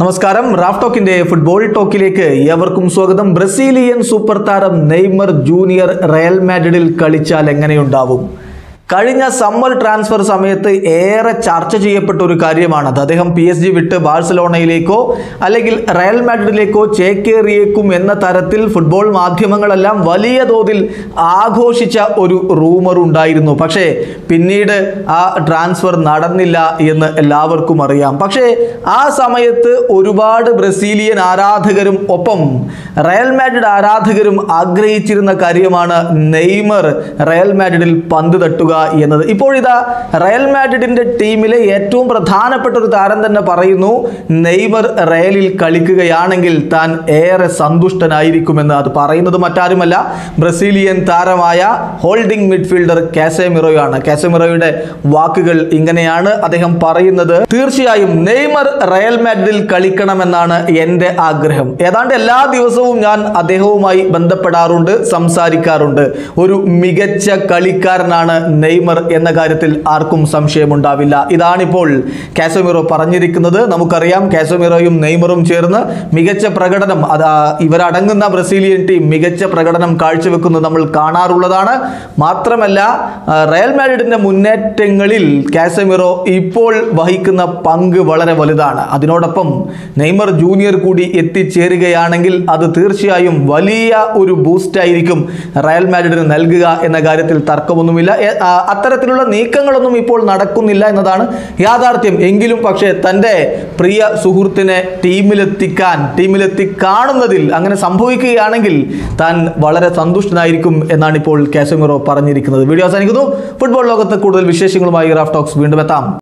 നമസ്കാരം Raf ടോക്കിന്റെ football ടോക്കിലേക്ക് ഏവർക്കും സ്വാഗതം ബ്രസീലിയൻ സൂപ്പർ താരം നെയ്മർ ജൂനിയർ റയൽ മാഡ്രിഡിൽ കളിച്ചാൽ എങ്ങനെയുണ്ടാവും കഴിഞ്ഞ സമ്മർ ട്രാൻസ്ഫർ സമയത്ത് ഏറെ ചർച്ച ചെയ്യപ്പെട്ട ഒരു കാര്യമാണത് അദ്ദേഹം പി എസ് ജി വിട്ട് ബാഴ്സലോണയിലേക്കോ അല്ലെങ്കിൽ റയൽ മാഡ്രിഡിലേക്കോ ചേക്കേറിയേക്കും എന്ന തരത്തിൽ ഫുട്ബോൾ മാധ്യമങ്ങളെല്ലാം വലിയ തോതിൽ ആഘോഷിച്ച ഒരു റൂമർ ഉണ്ടായിരുന്നു പക്ഷേ പിന്നീട് ആ ട്രാൻസ്ഫർ നടന്നില്ല എന്ന് എല്ലാവർക്കും അറിയാം പക്ഷേ ആ സമയത്ത് ഒരുപാട് ബ്രസീലിയൻ ആരാധകരും ഒപ്പം റയൽ മാഡ്രിഡ് ആരാധകരും ആഗ്രഹിച്ചിരുന്ന കാര്യമാണ് നെയ്മർ റയൽ മാഡ്രിഡിൽ പന്ത് തട്ടുക എന്നത് ഇപ്പോഴിതാ റയൽ മാഡ്രിഡിന്റെ ടീമിലെ ഏറ്റവും പ്രധാനപ്പെട്ട ഒരു താരം തന്നെ പറയുന്നു നെയ്മർ റയലിൽ കളിക്കുകയാണെങ്കിൽ താൻ ഏറെ സന്തുഷ്ടനായിരിക്കുമെന്ന് അത് പറയുന്നത് മറ്റാരുമല്ല ബ്രസീലിയൻ താരമായ ഹോൾഡിംഗ് മിഡ്ഫീൽഡർ കാസെമിറോയാണ് കാസെമിറോയുടെ വാക്കുകൾ ഇങ്ങനെയാണ് അദ്ദേഹം പറയുന്നത് തീർച്ചയായും നെയ്മർ റയൽ മാഡ്രിഡിൽ കളിക്കണമെന്നാണ് എൻ്റെ ആഗ്രഹം ഏതാണ്ട് എല്ലാ ദിവസവും ഞാൻ അദ്ദേഹവുമായി ബന്ധപ്പെടാറുണ്ട് സംസാരിക്കാറുണ്ട് ഒരു മികച്ച കളിക്കാരനാണ് നെയ്മർ എന്ന കാര്യത്തിൽ ആർക്കും സംശയമുണ്ടാവില്ല ഇതാണിപ്പോൾ കാസമിറോ പറഞ്ഞിരിക്കുന്നത് നമുക്കറിയാം കാസമിറോയും നെയ്മറും ചേർന്ന് മികച്ച പ്രകടനം അത് ആ, ഇവരടങ്ങുന്ന ബ്രസീലിയൻ ടീം മികച്ച പ്രകടനം കാഴ്ചവെക്കുന്നത് നമ്മൾ കാണാറുള്ളതാണ് മാത്രമല്ല ആ, റയൽ മാഡ്രിഡിന്റെ മുന്നേറ്റങ്ങളിൽ കാസമിറോ ഇപ്പോൾ വഹിക്കുന്ന പങ്ക് വളരെ വലുതാണ് അതിനോടൊപ്പം നെയ്മർ ജൂനിയർ കൂടി എത്തിച്ചേരുകയാണെങ്കിൽ അത് തീർച്ചയായും വലിയ ഒരു ബൂസ്റ്റ് ആയിരിക്കും റയൽ മാഡ്രിഡിന് നൽകുക എന്ന കാര്യത്തിൽ തർക്കമൊന്നുമില്ല എ- ആ, അത്തരത്തിലുള്ള നീക്കങ്ങളൊന്നും ഇപ്പോൾ നടക്കുന്നില്ല എന്നതാണ് യാഥാർത്ഥ്യം എങ്കിലും പക്ഷേ തൻ്റെ പ്രിയ സുഹൃത്തിനെ ടീമിലെത്തിക്കാൻ ടീമിലെത്തി കാണുന്നതിൽ അങ്ങനെ സംഭവിക്കുകയാണെങ്കിൽ താൻ വളരെ സന്തുഷ്ടനായിരിക്കും എന്നാണ് ഇപ്പോൾ കാസമിറോ പറഞ്ഞിരിക്കുന്നത് വീഡിയോ അവസാനിക്കുന്നു ഫുട്ബോൾ ലോകത്ത് കൂടുതൽ വിശേഷങ്ങളുമായി റാഫ് ടോക്സ് വീണ്ടും എത്താം